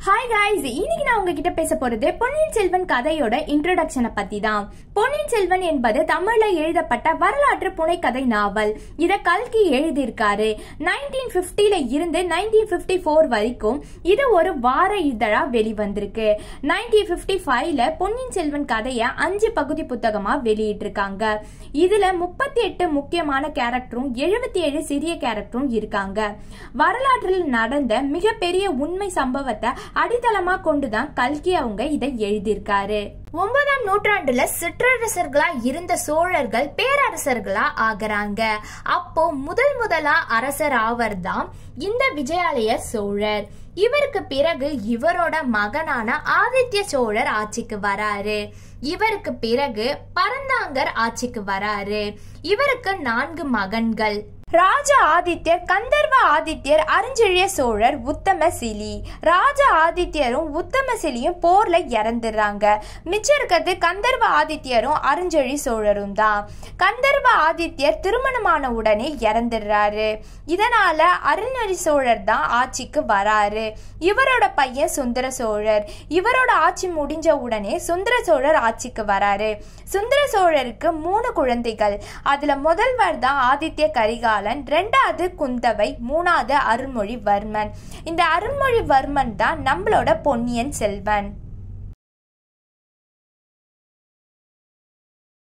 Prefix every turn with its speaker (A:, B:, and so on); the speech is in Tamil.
A: ஹாய் காய்ஸ் இன்னைக்கு நான் உங்ககிட்ட பேச போறது பொன்னியின் செல்வன் கதையோட இன்ட்ரோடக்ஷனை பத்தி தான் பொன்னியின் செல்வன் என்பது தமிழ்ல எழுதப்பட்ட வரலாற்று புனைக்கதை நாவல் இத கல்கி எழுதியிருக்காரு நைன்டீன் பிப்டில இருந்து நைன்டீன் பிப்டி ஃபோர் வரைக்கும் இது ஒரு வார இதழா வெளிவந்திருக்கு நைன்டீன் பிப்டி ஃபைவ்ல பொன்னியின் செல்வன் கதைய அஞ்சு பகுதி புத்தகமா வெளியிட்டிருக்காங்க இதுல முப்பத்தி எட்டு முக்கியமான கேரக்டரும் எழுபத்தி ஏழு சிறிய கேரக்டரும் இருக்காங்க வரலாற்றில் நடந்த மிகப்பெரிய உண்மை சம்பவத்தை அடித்தளமா கொண்டுதான் கல்கி அவங்க இதை எழுதியிருக்காரு ஒன்பதாம் நூற்றாண்டுல சிற்றரசர்களா இருந்த சோழர்கள் பேரரசர்களா ஆகுறாங்க அப்போ முதல் முதலா அரசர் ஆவர் தான் இந்த விஜயாலய சோழர் இவருக்கு பிறகு இவரோட மகனான ஆதித்ய சோழர் ஆட்சிக்கு வராரு இவருக்கு பிறகு பரந்தாங்கர் ஆட்சிக்கு வராரு இவருக்கு நான்கு மகன்கள் ராஜ ஆதித்யர் கந்தர்வ ஆதித்யர் அரிஞ்செழிய சோழர் உத்தமசிலி ராஜ ஆதித்யரும் உத்தமசிலியும் போர்ல இறந்துடுறாங்க மிச்சம் இருக்கிறது கந்தர்வ ஆதித்யரும் அரிஞ்செழி சோழரும் தான் கந்தர்வ ஆதித்யர் திருமணமான உடனே இறந்துடுறாரு இதனால அருணரி சோழர் தான் ஆட்சிக்கு வராரு இவரோட பையன் சுந்தர சோழர் இவரோட ஆட்சி முடிஞ்ச உடனே சுந்தர சோழர் ஆட்சிக்கு வராரு சுந்தர சோழருக்கு மூணு குழந்தைகள் அதுல முதல்வர் தான் ஆதித்ய கரிகாலன் ரெண்டாவது குந்தவை மூணாவது அருள்மொழிவர்மன் இந்த அருள்மொழிவர்மன் தான் நம்மளோட பொன்னியின் செல்வன்